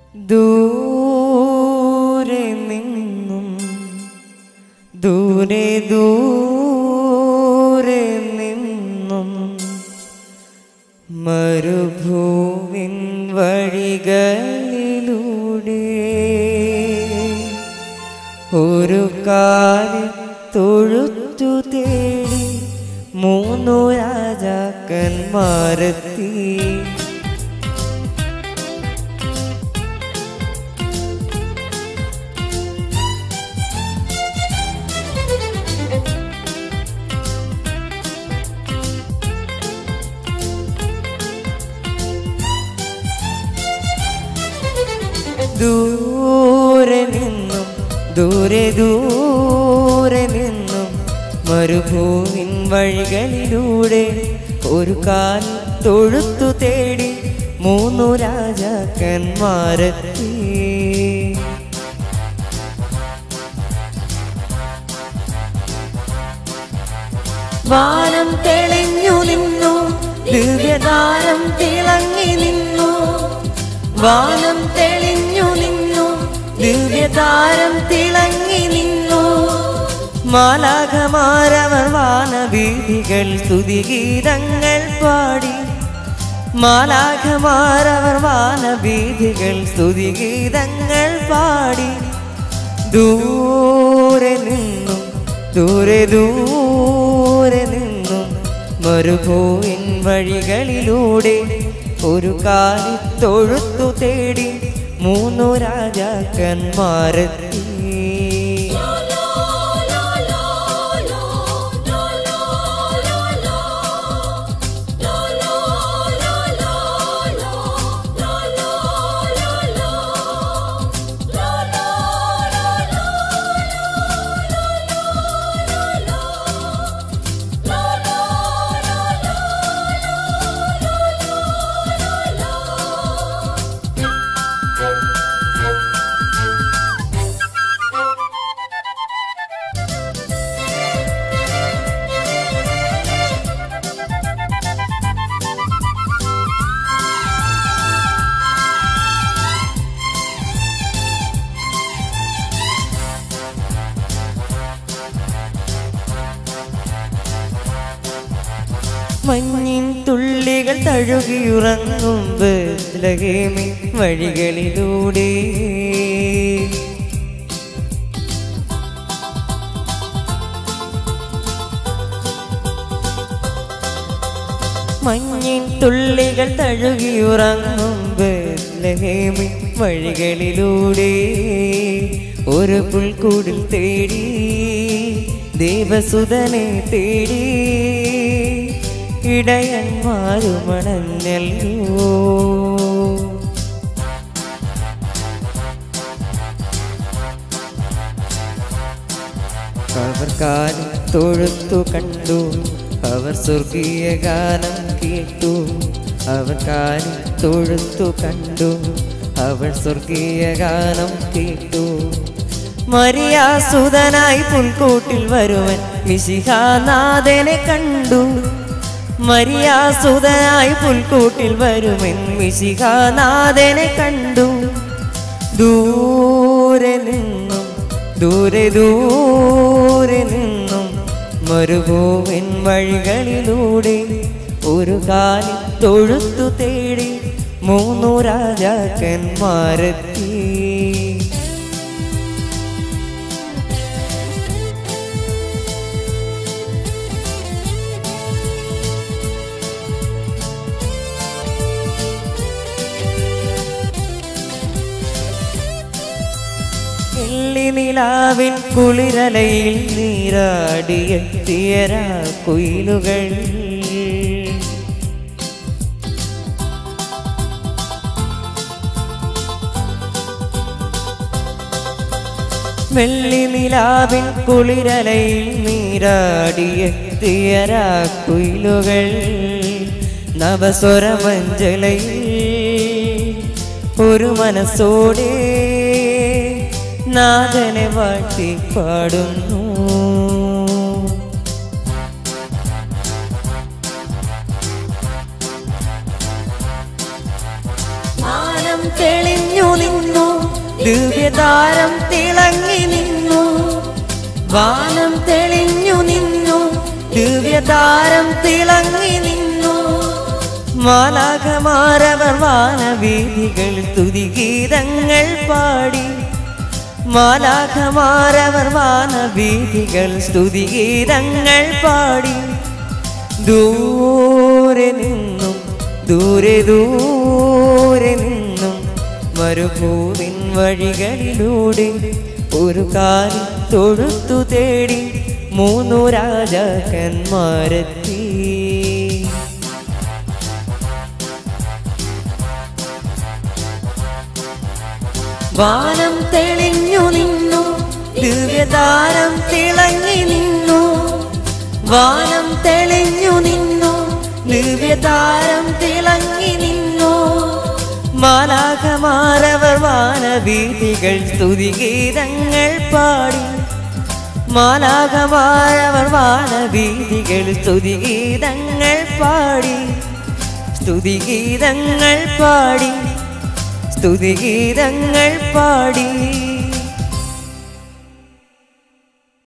ദൂരെ നിന്നും ദൂരെ ദൂരെ നിന്നും മരുഭൂവിൻ വഴികളിലൂടെ ഒരു കാലി തൊഴുത്തു തേടി മൂന്നു രാജാക്കന്മാരെത്തി ദൂരെ നിന്നും ദൂരെ ദൂരെ നിന്നും മരുഭൂവിൻ വഴികളിലൂടെ ഒരു കാൽ തൊഴുത്തു തേടി മൂന്നു രാജാക്കന്മാരെത്തി വാനം തെളിഞ്ഞു നിന്നു ദിവ്യതാരം തിളങ്ങി നിന്നു വാനം തെളിഞ്ഞു നിന്നു ദിവ്യതാരം തിളങ്ങി നിന്നു മാലാഖമാരവർ വാനവീതികൾ സ്തുതിഗീതങ്ങൾ പാടി മാലാഖമാരവർ വാനവീതികൾ സ്തുതിഗീതങ്ങൾ പാടി ദൂരെ നിന്നും ദൂരെ ദൂരെ നിന്നും മരുഭൂവിൻ വഴികളിലൂടെ ഒരു കാലി തൊഴുത്തു തേടി മൂന്നു രാജാക്കന്മാരെത്തി മഞ്ഞിൻ തുള്ളികൾ തഴുകിയുറങ്ങും ബത്ലഹേമിൻ വഴികളിലൂടെ മഞ്ഞിൻ തുള്ളികൾ തഴുകിയുറങ്ങും ബത്ലഹേമിൻ വഴികളിലൂടെ ഒരു പുൽക്കൂടിൽ തേടി ദേവസുതനെ തേടി ഇടയന്മാരുമണഞ്ഞല്ലോ അവർ കാലം തൊഴുത്തു കണ്ടു അവർ സ്വർഗീയ ഗാനം കേട്ടു അവർ കാലം തൊഴുത്തു കണ്ടു അവർ സ്വർഗീയ ഗാനം കേട്ടു മരിയാസുതനായി പുൽക്കൂട്ടിൽ വരുവൻ മിശിഹാനാഥനെ കണ്ടു മരിയാസുതനായി പുൽക്കൂട്ടിൽ വരുമെൻ മിശിഹാനാഥനെ കണ്ടു ദൂരെ നിന്നും ദൂരെ ദൂരെ നിന്നും മരുഭൂവിൻ വഴികളിലൂടെ ഒരു കാലി തൊഴുത്തു തേടി മൂന്നു രാജാക്കന്മാരെത്തി വെള്ളിനിലാവിൻ കുളിരലയിൽ നീരാടിയെത്തിയരാ കുയിലുകൾ വെള്ളിനിലാവിൻ കുളിരലയിൽ നീരാടിയെത്തിയരാ കുയിലുകൾ നവസ്വരമഞ്ജലയിൽ ഒരു മനസ്സോടെ നാഥനെ വാട്ടി പാടുന്നു തെളിഞ്ഞു നിന്നു ദിവ്യതാരം തിളങ്ങി നിന്നു വാനം തെളിഞ്ഞു നിന്നു ദിവ്യതാരം തിളങ്ങി നിന്നു മാലാഖമാരവർ വാനവീതികൾ സ്തുതിഗീതങ്ങൾ പാടി മാലാഖമാരവർ വാനവീതികൾ സ്തുതിഗീതങ്ങൾ പാടി ദൂരെ നിന്നും ദൂരെ ദൂരെ നിന്നും മരുഭൂവിൻ വഴികളിലൂടെ ഒരു കാലി തൊഴുത്തു തേടി മൂന്നു രാജാക്കന്മാരെത്തി വാനം തെളിഞ്ഞു നിന്നു ദിവ്യതാരം തിളങ്ങി നിന്നു വാനം തെളിഞ്ഞു നിന്നു ദിവ്യതാരം തിളങ്ങി നിന്നു മാലാഖമാരവർ വാനവീതികൾ സ്തുതിഗീതങ്ങൾ പാടി മാലാഖമാരവർ വാനവീതികൾ സ്തുതിഗീതങ്ങൾ പാടി സ്തുതിഗീതങ്ങൾ പാടി സ്തുതിഗീതങ്ങൾ പാടി